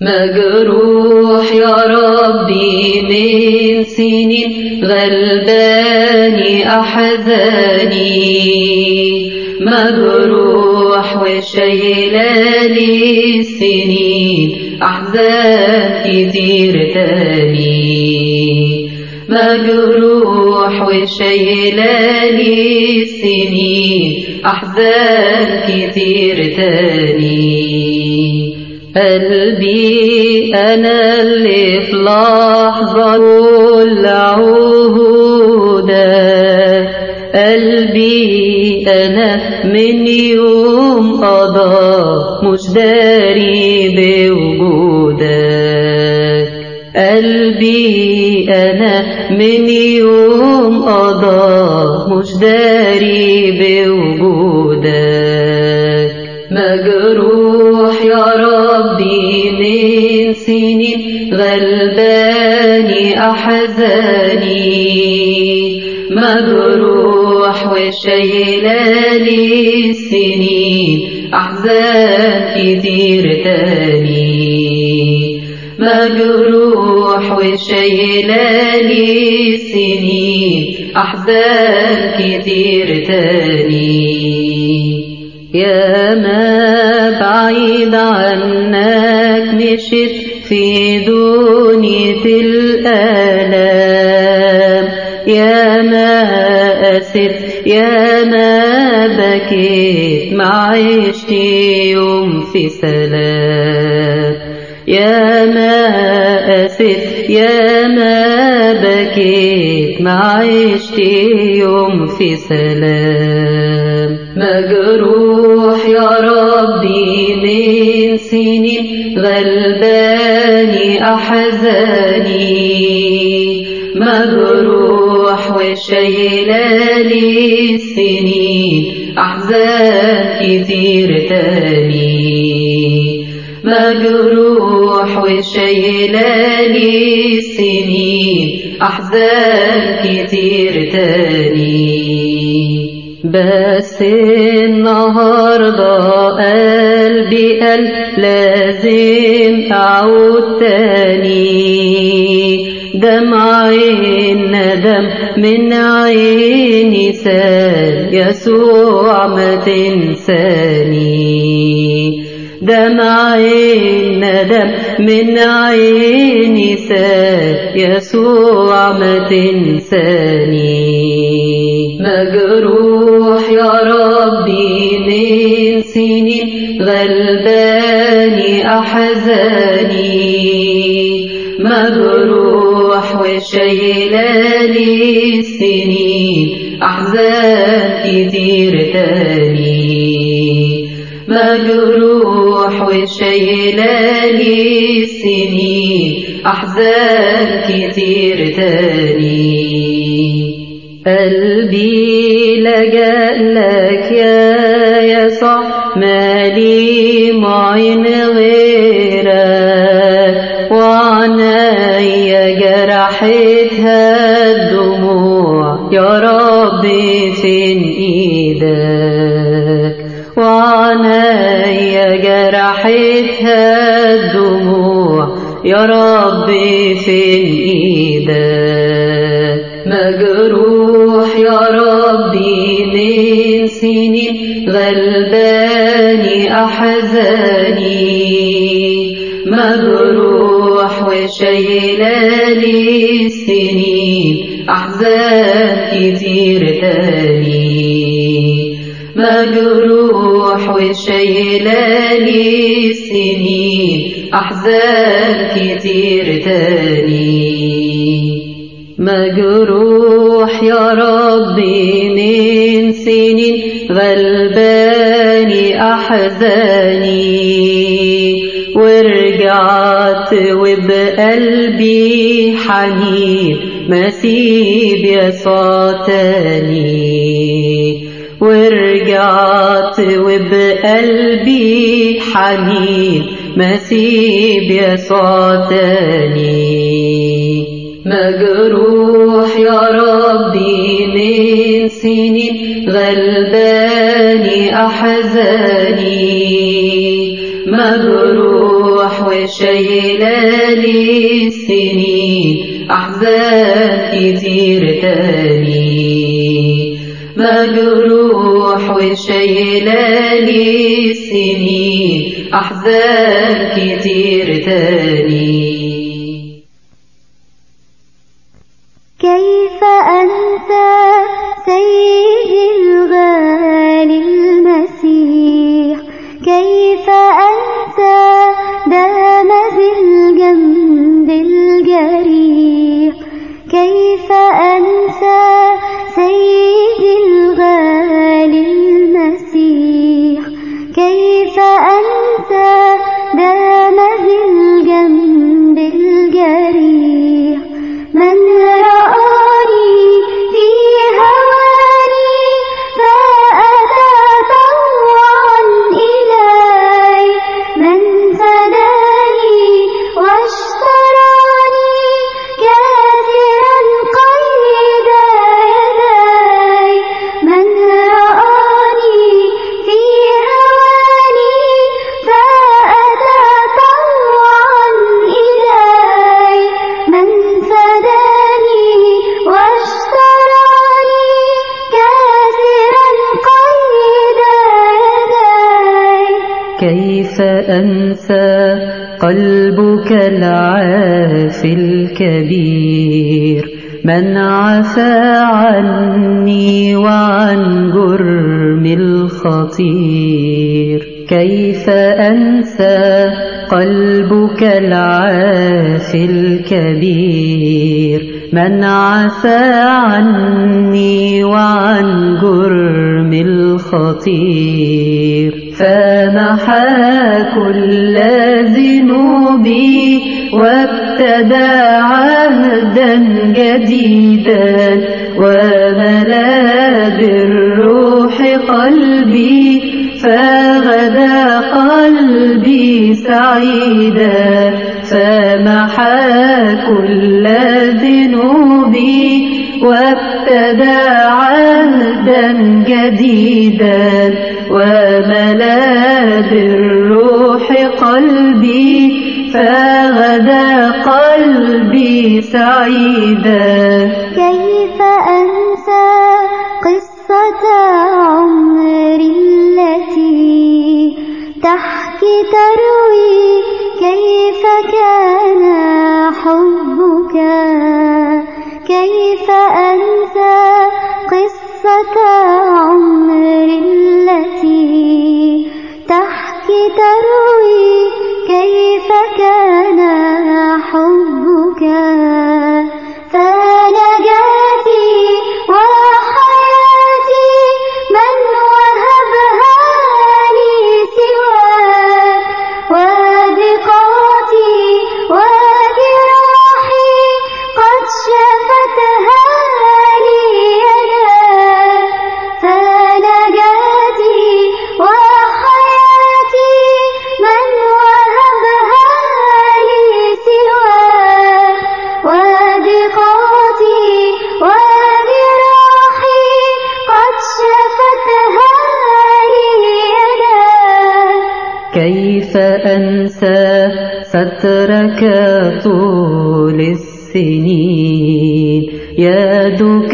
مجروح يا ربي من سنين غلباني أحزاني مجروح وشيلاني السنين أحزان كتير تاني مجروح وشيلاني السنين أحزان كتير تاني قلبي أنا اللي في لحظة كل عهودك قلبي أنا من يوم قضى مش داري بوجودك قلبي أنا من يوم قضى مش داري بوجودك مجروح يا ربي من سنين غلباني أحزاني مجروح وشيلاني السنين أحزان كتير تاني مجروح وشيلاني السنين أحزان كتير تاني يا ما بعيد عنك مشيت في دنيا الآلام يا ما أسف يا ما بكيت ما عشت يوم في سلام يا ما أسف يا ما بكيت ما عشت يوم في سلام مجروح يا ربي من سنين غلباني أحزاني مجروح وشيلاني السنين أحزان كتير تاني مجروح وشيلاني السنين أحزان كتير تاني بس النهاردة قلبي قال لازم أعود تاني دمع الندم من عيني سال يسوع ما تنساني دمع الندم من عيني سال يسوع ما تنساني مجروح يا ربي من سنين غلباني أحزاني مجروح وشيلاني السنين أحزان كتير تاني مجروح وشيلاني السنين أحزان كتير تاني قلبي لجأ لك يا يسوع مالي معين غيرك وعنايا جرحتها الدموع يا ربي فين ايدك وعنايا جرحتها الدموع يا ربي فين ايدك مجروح يا ربي من سنين غلباني أحزاني مجروح وشيلاني السنين أحزان كتير تاني مجروح وشيلاني السنين أحزان كتير تاني مجروح يا ربي من سنين غلباني أحزاني ورجعت وبقلبي حنين مسيب يسوع تاني ورجعت وبقلبي حنين مسيب يسوع تاني مجروح يا ربي من سنين غلباني أحزاني مجروح وشايلالي السنين أحزان كتير تاني مجروح وشايلالي السنين أحزان كتير تاني كيف أنسى سيدي الغالي المسيح كيف أنسى دام ذي الجنب الجريح كيف أنسى سيدي الغالي المسيح كيف أنسى دام ذي الجنب الجريح من رآني في هواني فأتى طوعا إلي من فداني واشتراني كاسرا قيد يدي من رآني في هواني فأتى طوعا إلي من فداني واشتراني كاسرا قيد يدي كيف أنسى قلبك العافي الكبير من عفى عني وعن جرم الخطير كيف أنسى قلبك العافي الكبير من عفى عني وعن جرم الخطير فمحى كل ذنوبي وابتدى عهدا جديدا وملا بالروح قلبي فغدا قلبي سعيدا فمحى كل ذنوبي وابتدى عهدا جديدا وملا بالروح قلبي فغدا قلبي سعيدا كيف أنسى قصة عمري التي تحكي تروي كيف كان حبك كيف أنسى قصة عمري التي تحكي تروي كيف كان حبك فنجاتي وحياتي من وهبها لي سواك وضيقاتي وجراحي قد شفتها لي يداك فنجاتي وحياتي من وهبها لي سواك وضيقاتي وجراحي قد شفتها لي يداك كيف أنسى سترك طول السنين يدك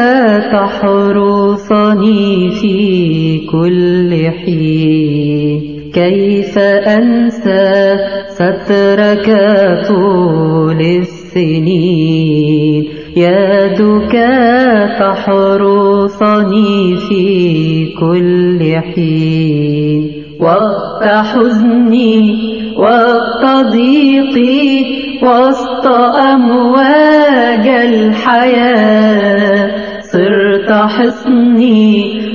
تحرسني في كل حين كيف أنسى سترك طول السنين يدك تحرسني في كل حين وقت حزني وقت ضيقي وسط أمواج الحياة صرت حصني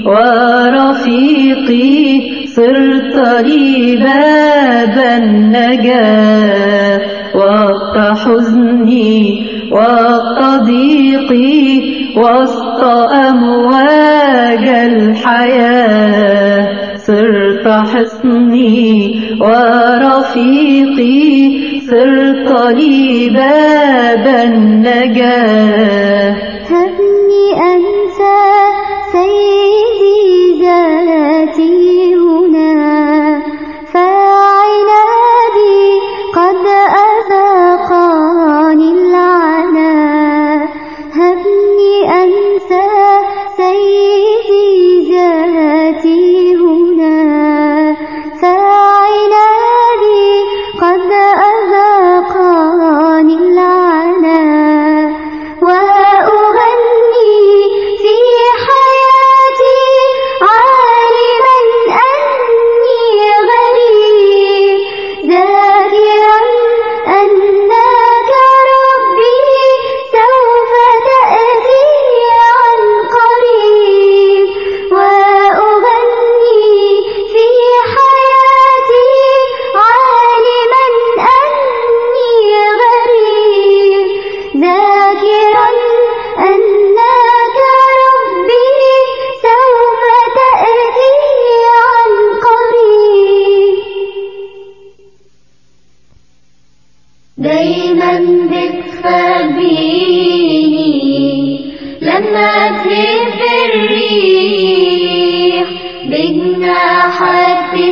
ورفيقي صرت لي باب النجاة وقت حزني وقت ضيقي وسط أمواج الحياة صرت حصني ورفيقي صرت لي باب النجاة هبني أنسى سيدي ذاتي هنا فعنا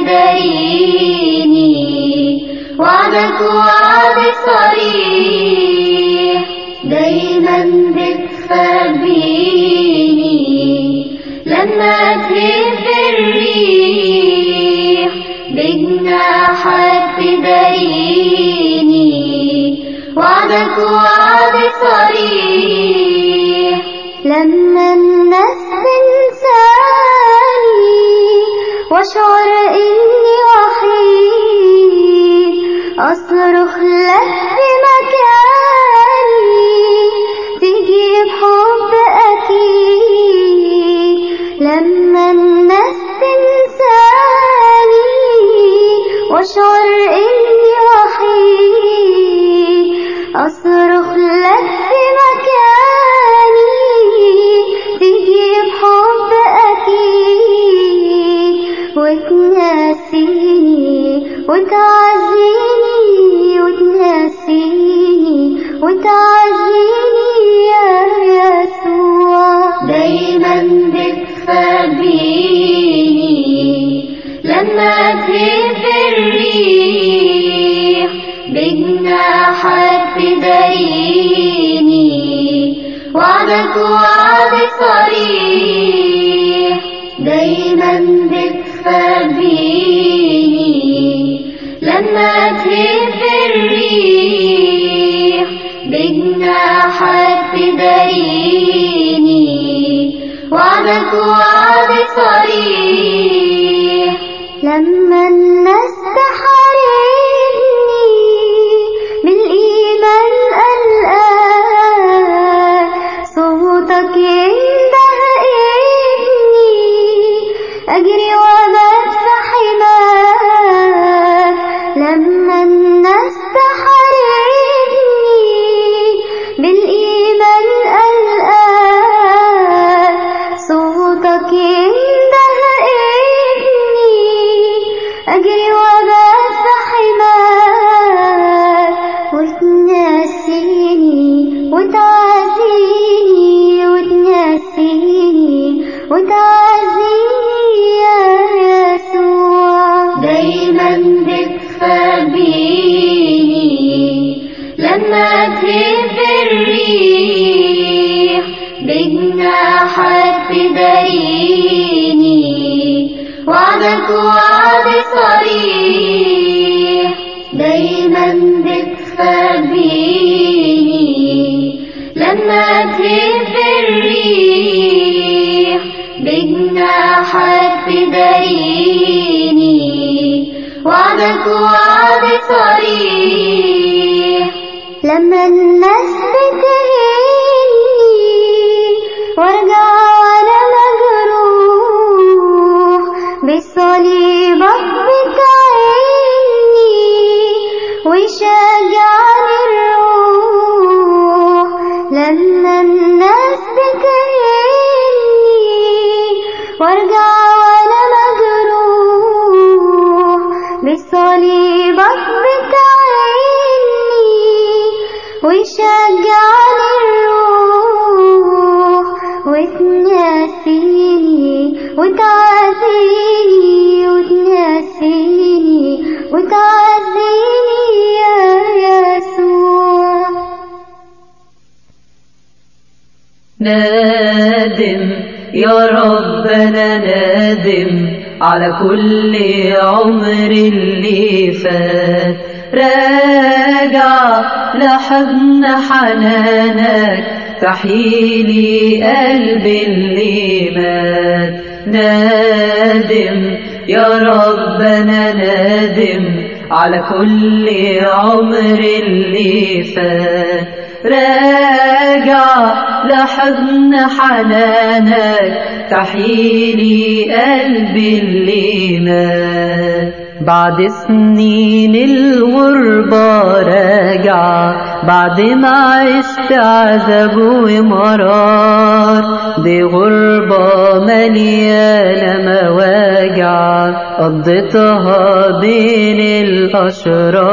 تداريني وعدك وعد صريح دايما بتخبيني لما تهب الريح بجناحك تداريني وعدك وعد صريح لما الناس تنساني واشعر اني وحيد اصرخ لك في مكاني تيجي بحب اكيد لما الناس تنساني واشعر اني وحيد اصرخ لك في مكاني تيجي بحب اكيد وتناسيني وتعزيني وتناسيني وتعزيني يا يسوع دايما بتخبيني لما تهب الريح بجناحك تداريني وعدك وعد صريح دايما بتخبيني لما تهب الريح بجناحك تداريني وعدك وعد صريح لما الناس تحاربني بالإيمان الآن صوتك ينده ابني أجري وأبات في حماك لما الناس تحاربني بالإيمان الآن صوتك ينده ابني أجري وأبات في حماك وتناسيني وتعزيني وتناسيني وتعزيني يا يسوع دايما بتخبيني لما تهب الريح بجناحك تداريني وعدك وعد صريح دايما بتخبيني لما تهب الريح بجناحك تداريني وعدك وعد صريح لما الناس بتهيني وارجع وانا مجروح بصليبك بتعيني ويشجعني الروح لما الناس بتهيني وارجع وانا مجروح بصليبك بتعيني ويشجعني الروح وتناسيني وتعزيني وتناسيني وتعزيني يا يسوع نادم يا ربنا نادم على كل عمر اللي فات راجع لحضن حنانك تحيلي قلبي اللي مات نادم يا ربنا نادم على كل عمر اللي فات راجع لحضن حنانك تحيلي قلبي اللي مات بعد سنين الغربة راجع بعد ما عشت عذاب ومرار دي غربة مليانة مواجع قضيتها بين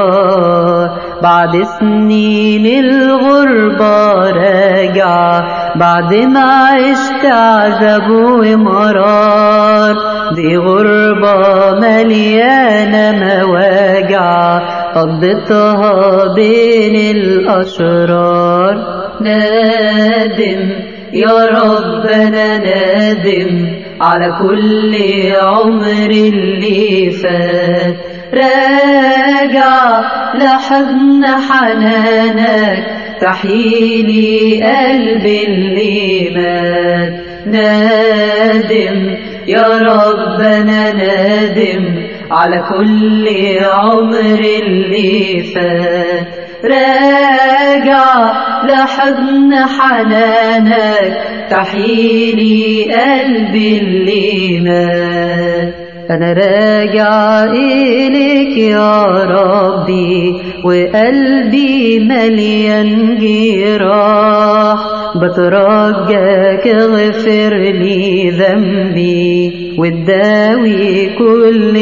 الأشرار بعد سنين الغربة راجع بعد ما عشت عذاب ومرار دي غربة مليانة مواجع قضيتها بين الأشرار نادم يا رب أنا نادم على كل عمر اللي فات راجع لحضن حنانك تحيلي قلبي اللي مات نادم يا رب أنا نادم على كل عمر اللي فات راجع لحضن حنانك تحيلي قلبي اللي مات أنا راجع إليك يا ربي وقلبي مليان جراح بترجاك اغفر لي ذنبي وتداوي كل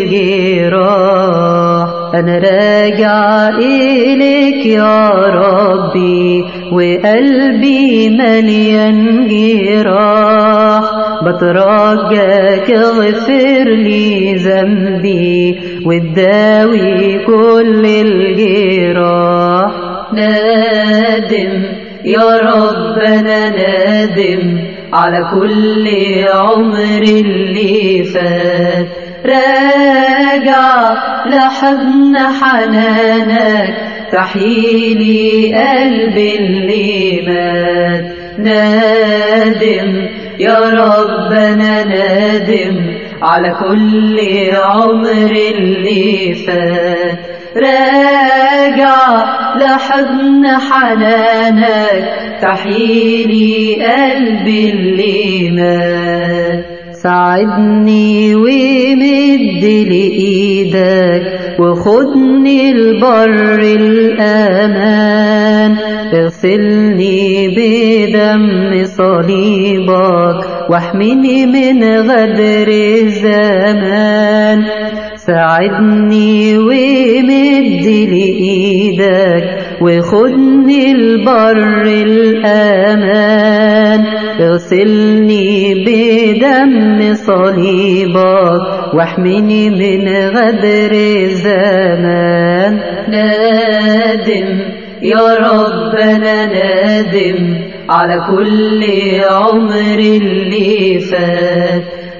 الجراح أنا راجع إليك يا ربي وقلبي مليان جراح بترجاك اغفر لي ذنبي وتداوي كل الجراح نادم يا رب أنا نادم على كل عمر اللي فات راجع لحضن حنانك تحيلي قلبي اللي مات نادم يا رب أنا نادم على كل عمر اللي فات راجع لحضن حنانك تحيلي قلبي اللي مات ساعدني ومد لي ايدك وخدني البر الامان اغسلني بدم صليبك واحمني من غدر الزمان ساعدني ومد لي ايدك وخدني البر الامان اغسلني بدم صليبك واحمني من غدر الزمان نادم يا رب انا نادم على كل عمر اللي فات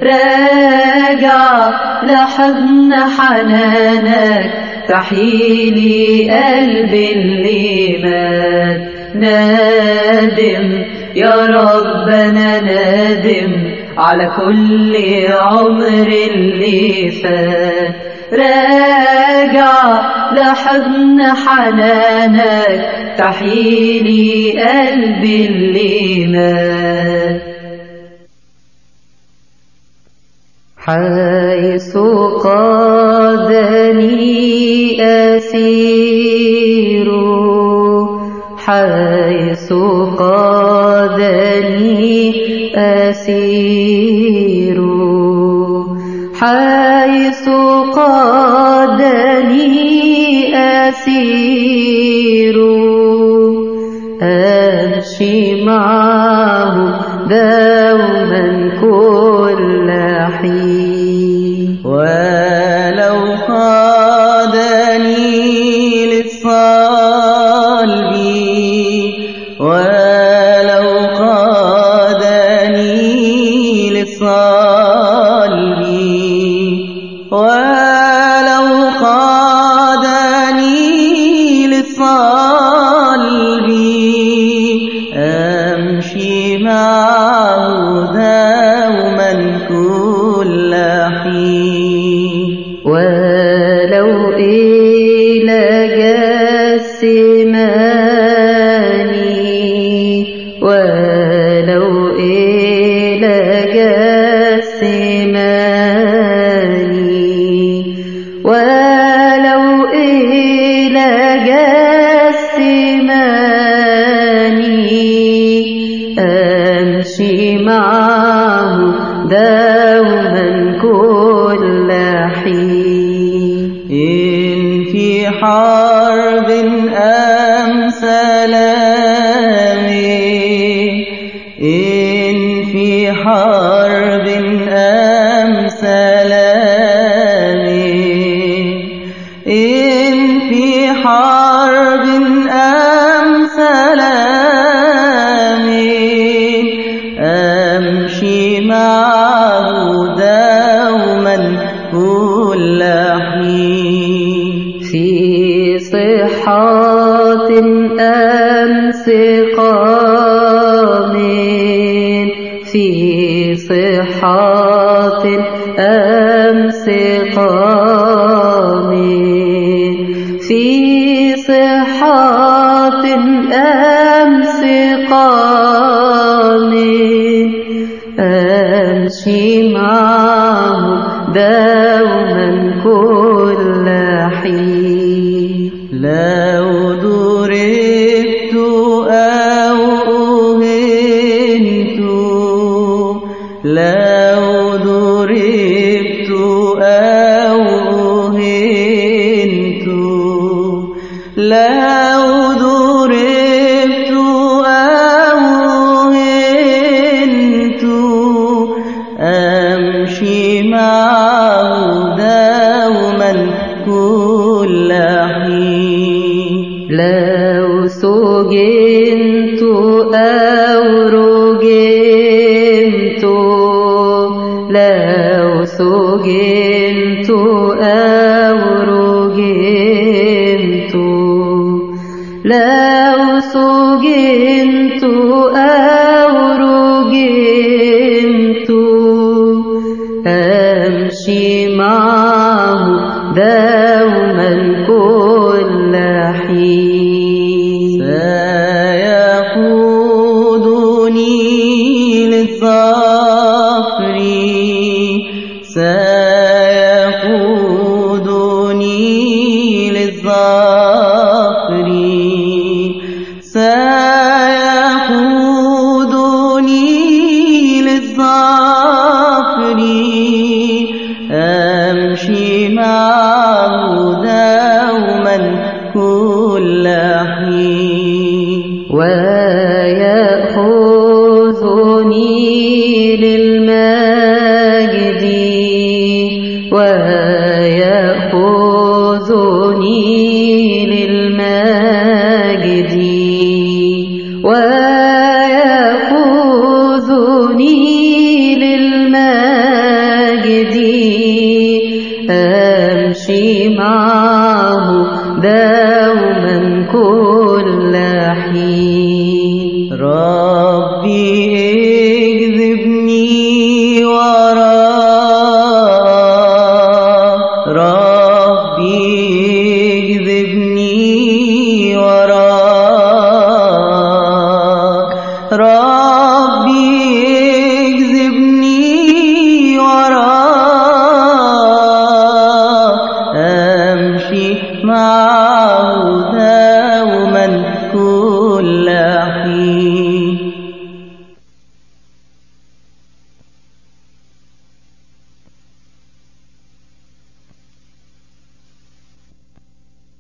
راجع لحضن حنانك تحيلي قلبي اللي مات نادم يا رب انا نادم على كل عمر اللي فات راجع لحضن حنانك تحيلي قلبي اللي مات حيث قادني أسير حيث قادني أسير حيث قادني أسير أمشي معه دوما كل حين ولو قادني للصلب ولو قادني للصلب ولو قادني للصلب أمشي معه دوما كل حين ولو إلى جسماني ولو إلى جسماني ولو إلى جسماني أمشي معه دوما كل حين إن في حرب أم سلام سقام في صحة أم سقام في صحة أم سقام أمشي معه دوما كل حين لو ضربت أو أهنت لو ضربت أو أهنت لو ضربت أو أهنت أمشي معه دوما كل حين لو سجنت أو رجمت لو سجنت أو رجمت لو سجنت أو رجمت أمشي معه دوما كل حين سيقودني للظفر سيقودني للظفر سيقودني للظفر أمشي معه دوما كل حين ويأخذني للمجد ويأخذني للمجد ويأخذني للمجد أمشي معه دوما كل حين رأى